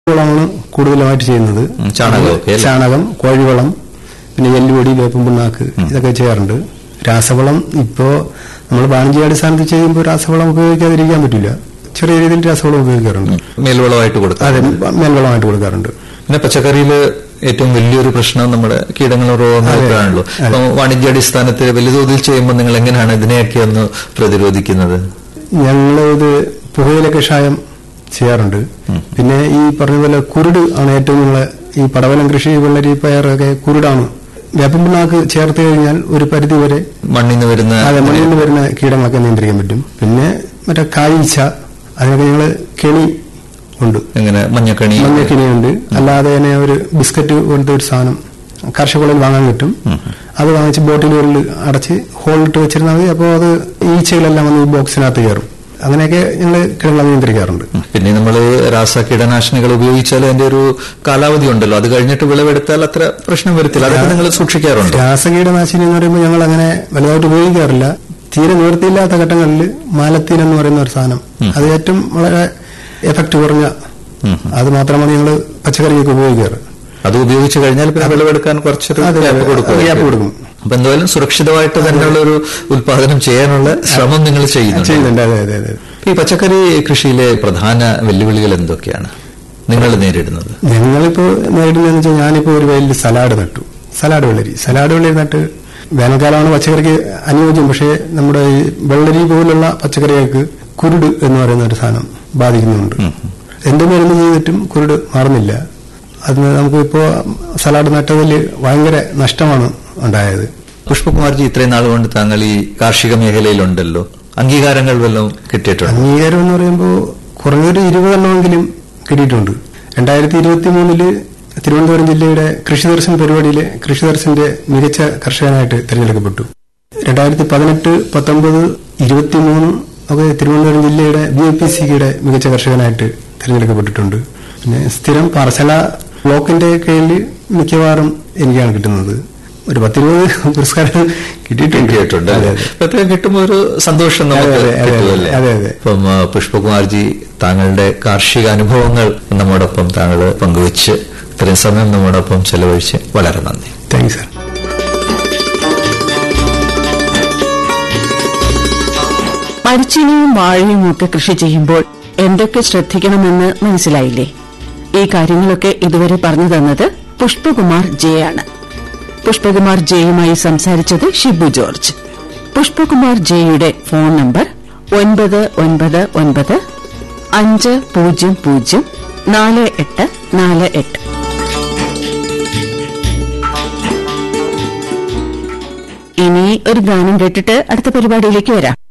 വളമാണ് കൂടുതലായിട്ട് ചെയ്യുന്നത് ഉം, ചാണകമൊക്കെ അല്ലേ? ചാണകം കോഴിവളം പിന്നെ എല്ലുപൊടി വേപ്പും പിണ്ണാക്ക് ഇതൊക്കെ ചെയ്യാറുണ്ട് രാസവളം ഇപ്പോ നമ്മൾ വാണിജ്യാടിസ്ഥാനത്തിൽ ചെയ്യുമ്പോൾ രാസവളം ഉപയോഗിക്കാതിരിക്കാൻ പറ്റില്ല ചെറിയ രീതിയിൽ രാസവളം ഉപയോഗിക്കാറുണ്ട് മേൽവളമായിട്ട് കൊടുക്കാം അതെ മേൽവളമായിട്ട് കൊടുക്കാറുണ്ട് പിന്നെ പച്ചക്കറിയിൽ ഏറ്റവും വലിയൊരു പ്രശ്നം നമ്മുടെ കീടങ്ങളും രോഗങ്ങളൊക്കെ ആണല്ലോ അതെ. അപ്പം വാണിജ്യാടിസ്ഥാനത്തിൽ വലിയ തോതിൽ ചെയ്യുമ്പോൾ നിങ്ങൾ എങ്ങനെയാണ് ഇതിനെയൊക്കെ ഒന്ന് പ്രതിരോധിക്കുന്നത് ഞങ്ങൾ ഇത് പുകയില കഷായം ചെയ്യാറുണ്ട് പിന്നെ ഈ പറഞ്ഞ പോലെ കുരുട് ആണ് ഏറ്റവും നമ്മളെ ഈ പടവലം കൃഷി വെള്ളരി പയറൊക്കെ കുരുടാണ് വേപ്പൻ പിണ്ണാക്ക് ചേർത്ത് കഴിഞ്ഞാൽ ഒരു പരിധി വരെ മണ്ണിൽ നിന്ന് വരുന്ന അതെ മണ്ണിൽ നിന്ന് വരുന്ന കീടങ്ങളൊക്കെ നിയന്ത്രിക്കാൻ പറ്റും പിന്നെ മറ്റേ കായ്ച്ച അതിനൊക്കെ ഞങ്ങള് കെണി ഉണ്ട് എങ്ങനെ മഞ്ഞക്കണി മഞ്ഞക്കിണിയുണ്ട് അല്ലാതെ തന്നെ ഒരു ബിസ്ക്കറ്റ് പോലത്തെ ഒരു സാധനം കർഷകളിൽ വാങ്ങാൻ കിട്ടും അത് വാങ്ങിച്ച് ബോട്ടിലുകളിൽ അടച്ച് ഹോളിട്ട് വെച്ചിരുന്നാൽ മതി അപ്പോൾ അത് ഈച്ചകളെല്ലാം വന്ന് ഈ ബോക്സിനകത്ത് കയറും അങ്ങനെയൊക്കെ ഞങ്ങൾ കിടങ്ങളെ നിയന്ത്രിക്കാറുണ്ട് പിന്നെ നമ്മൾ രാസ കീടനാശിനികൾ ഉപയോഗിച്ചാൽ അതിന്റെ ഒരു കാലാവധി ഉണ്ടല്ലോ അത് കഴിഞ്ഞിട്ട് വിളവെടുത്താൽ അത്ര പ്രശ്നം വരത്തില്ല അതൊക്കെ നിങ്ങൾ സൂക്ഷിക്കാറുണ്ട് രാസകീടനാശിനി എന്ന് പറയുമ്പോൾ ഞങ്ങൾ അങ്ങനെ വലുതായിട്ട് ഉപയോഗിക്കാറില്ല തീരെ നിവൃത്തിയില്ലാത്ത ഘട്ടങ്ങളിൽ മാലത്തീൻ എന്ന് പറയുന്ന ഒരു സാധനം അത് ഏറ്റവും വളരെ എഫക്ട് കുറഞ്ഞ അത് മാത്രമാണ് ഞങ്ങൾ പച്ചക്കറിയൊക്കെ ഉപയോഗിക്കാറ് അത് ഉപയോഗിച്ച് കഴിഞ്ഞാൽ പിന്നെ വിളവെടുക്കാൻ കുറച്ചൊരു അതെ, ഗ്യാപ്പ് അതെ, കൊടുക്കും ഗ്യാപ്പ് കൊടുക്കും. അപ്പൊ എന്തായാലും സുരക്ഷിതമായിട്ട് തന്നെയുള്ള ഒരു ഉത്പാദനം ചെയ്യാനുള്ള ശ്രമം നിങ്ങൾ ചെയ്യുന്നുണ്ട് ചെയ്യുന്നുണ്ട് അതെ അതെ അതെ ഈ പച്ചക്കറി കൃഷിയിലെ പ്രധാന വെല്ലുവിളികൾ എന്തൊക്കെയാണ് നിങ്ങൾ നേരിടുന്നത് ഞങ്ങളിപ്പോ നേരിടുന്നതെന്ന് വെച്ചാൽ ഞാനിപ്പോ ഒരു വയലിൽ സലാഡ് നട്ടു സലാഡ് വെള്ളരി സലാഡ് വെള്ളരി നട്ട് വേനൽക്കാലമാണ് പച്ചക്കറിക്ക് അനുയോജ്യം പക്ഷേ നമ്മുടെ ഈ വെള്ളരി പോലുള്ള പച്ചക്കറികൾക്ക് കുരുട് എന്ന് പറയുന്ന ഒരു സാധനം ബാധിക്കുന്നുണ്ട് എന്ത് മരുന്ന് ചെയ്തിട്ടും കുരുട് മാറുന്നില്ല അതിന് നമുക്കിപ്പോ സലാഡ് നട്ടതിൽ ഭയങ്കര നഷ്ടമാണ് ഉണ്ടായത് പുഷ്പകുമാർജി ഇത്രയും നാൾ കൊണ്ട് താങ്കൾ ഈ കാർഷിക മേഖലയിലുണ്ടല്ലോ അംഗീകാരങ്ങൾ വല്ലതും കിട്ടിയിട്ടുണ്ട് അംഗീകാരം എന്ന് പറയുമ്പോൾ കുറഞ്ഞൊരു ഇരുപതെണ്ണമെങ്കിലും കിട്ടിയിട്ടുണ്ട് രണ്ടായിരത്തി ഇരുപത്തി മൂന്നില് തിരുവനന്തപുരം ജില്ലയുടെ കൃഷി ദർശൻ പരിപാടിയിലെ കൃഷി ദർശന്റെ മികച്ച കർഷകനായിട്ട് തിരഞ്ഞെടുക്കപ്പെട്ടു രണ്ടായിരത്തി പതിനെട്ട് പത്തൊമ്പത് ഇരുപത്തിമൂന്ന് ഒക്കെ തിരുവനന്തപുരം ജില്ലയുടെ ബി എ പി സിയുടെ മികച്ച കർഷകനായിട്ട് തിരഞ്ഞെടുക്കപ്പെട്ടിട്ടുണ്ട് പിന്നെ സ്ഥിരം പാർസല ബ്ലോക്കിന്റെ കീഴിൽ മിക്കവാറും എനിക്കാണ് കിട്ടുന്നത് ഒരു പത്തിരുപത് പുരസ്കാരം കിട്ടിയിട്ടുണ്ട് കിട്ടിയിട്ടുണ്ട് അതെ, അല്ലേ? അതെ. അപ്പൊ അത്രയും കിട്ടുമ്പോൾ ഒരു സന്തോഷം നമുക്ക് അതെ, അതെ, കിട്ടുമല്ലേ അതെ, അതെ. അപ്പം ആ, പുഷ്പകുമാർജി താങ്കളുടെ കാർഷിക അനുഭവങ്ങൾ നമ്മോടൊപ്പം താങ്കൾ പങ്കുവച്ച് ഇത്രയും സമയം നമ്മോടൊപ്പം ചെലവഴിച്ച് വളരെ നന്ദി താങ്ക് യു സാർ മരിച്ചിനിയും വാഴയും ഒക്കെ കൃഷി ചെയ്യുമ്പോൾ എന്തൊക്കെ ശ്രദ്ധിക്കണമെന്ന് മനസ്സിലായില്ലേ ഈ കാര്യങ്ങളൊക്കെ ഇതുവരെ പറഞ്ഞു തന്നത് പുഷ്പകുമാർ ജെ ആണ് പുഷ്പകുമാർ ജെയുമായി സംസാരിച്ചത് ഷിബു ജോർജ് പുഷ്പകുമാർ ജെയുടെ ഫോൺ നമ്പർ ഒൻപത് ഒൻപത് ഒൻപത് അഞ്ച് പൂജ്യം പൂജ്യം നാല് എട്ട് നാല് എട്ട് ഇനി ഒരു ഗാനം കേട്ടിട്ട് അടുത്ത പരിപാടിയിലേക്ക് വരാം